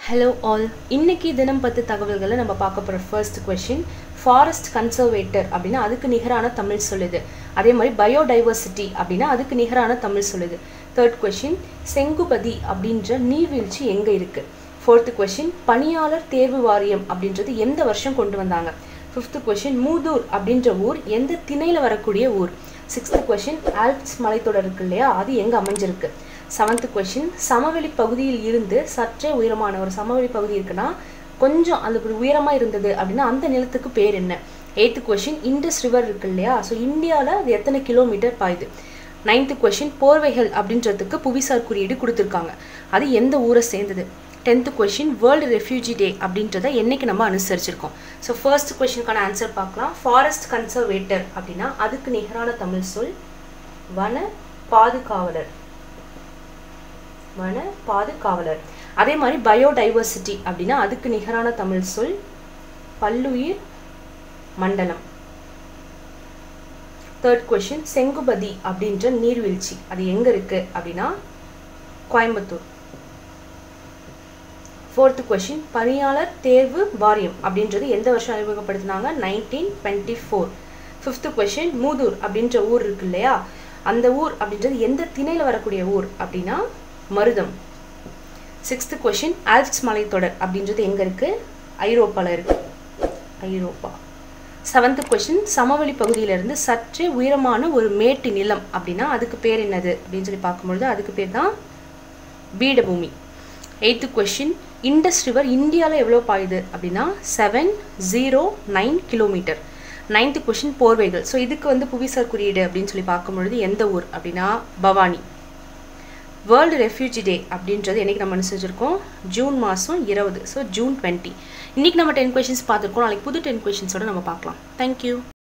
hello all இன்னைக்கு தினம் பத்து தகவல்களை நம்ம பார்க்க போகிற ஃபர்ஸ்ட் கொஷின் ஃபாரஸ்ட் கன்சர்வேட்டர் அப்படின்னா அதுக்கு நிகரான தமிழ் சொல்லுது அதே மாதிரி பயோடைவர்சிட்டி அப்படின்னா அதுக்கு நிகரான தமிழ் சொல்லுது தேர்ட் கொஷின் செங்குபதி அப்படின்ற நீர்வீழ்ச்சி எங்கே இருக்குது ஃபோர்த்து கொஷின் பணியாளர் தேர்வு வாரியம் அப்படின்றது எந்த வருஷம் கொண்டு வந்தாங்க ஃபிஃப்த்து கொஷின் மூதூர் அப்படின்ற ஊர் எந்த திணையில் வரக்கூடிய ஊர் சிக்ஸ்த்து கொஷின் ஆல்ப்ஸ் மலைத்தொடர் இருக்கு இல்லையா அது எங்கே அமைஞ்சிருக்கு செவன்த் கொஷின் சமவெளி பகுதியில் இருந்து சற்றே உயரமான ஒரு சமவெளி பகுதி இருக்குன்னா கொஞ்சம் அந்த உயரமாக இருந்தது அப்படின்னா அந்த நிலத்துக்கு பேர் என்ன எயித்து கொஷின் இண்டஸ் ரிவர் இருக்கு இல்லையா ஸோ இந்தியாவில் அது எத்தனை கிலோமீட்டர் பாயுது நைன்த்து கொஷின் போர்வைகள் அப்படின்றதுக்கு புவிசார் குறியீடு கொடுத்துருக்காங்க அது எந்த ஊரை சேர்ந்தது tenth question world refugee day அப்படின்றத என்னைக்கு நம்ம அனுசரிச்சிருக்கோம் ஸோ ஃபர்ஸ்ட் கொஷினுக்கான ஆன்சர் பார்க்கலாம் ஃபாரஸ்ட் கன்சர்வேட்டர் அப்படின்னா அதுக்கு நிகரான தமிழ் சொல் வன பாதுகாவலர் வன பாதுகாவலர் அதே மாதிரி பயோடைவர்சிட்டி அப்படின்னா அதுக்கு நிகரான தமிழ் சொல் பல்லுயிர் மண்டலம் தேர்ட் கொஷின் செங்குபதி அப்படின்ற நீர்வீழ்ச்சி அது எங்க இருக்கு அப்படின்னா கோயம்புத்தூர் ஃபோர்த்து கொஷின் பணியாளர் தேர்வு வாரியம் அப்படின்றது எந்த வருஷம் அறிமுகப்படுத்தினாங்க nineteen twenty four fifth question Muthur அப்படின்ற ஊர் இருக்கு இல்லையா அந்த ஊர் அப்படின்றது எந்த திணையில் வரக்கூடிய ஊர் அப்படின்னா மருதம் சிக்ஸ்த்து கொஷின் ஆல்ப்ஸ் மலைத்தொடர் அப்படின்றது எங்கே இருக்குது ஐரோப்பாவில் இருக்குது ஐரோப்பா செவன்த்து கொஷின் சமவெளி பகுதியிலிருந்து சற்றே உயரமான ஒரு மேட்டு நிலம் அப்படின்னா அதுக்கு பேர் என்னது அப்படின்னு சொல்லி பார்க்கும்பொழுது அதுக்கு பேர் தான் பீடபூமி எயித்து கொஷின் இண்டஸ் ரிவர் இந்தியாவில் எவ்வளோ பாயுது அப்படின்னா seven zero nine kilometre ninth question போர்வைகள் ஸோ இதுக்கு வந்து புவிசார் குறியீடு அப்படின்னு சொல்லி பார்க்கும்பொழுது எந்த ஊர் அப்படின்னா பவானி வேர்ல்டு ரெஃப்யூஜி டே அப்படின்றது என்னைக்கு நம்ம அனுசரிச்சிருக்கோம் ஜூன் மாதம் இருபது ஸோ ஜூன் டுவெண்ட்டி இன்றைக்கி நம்ம டென் கொஷின்ஸ் பார்த்துருக்கோம் நாளைக்கு புது டென் கொஷின்ஸோட நம்ம பார்க்கலாம் தேங்க்யூ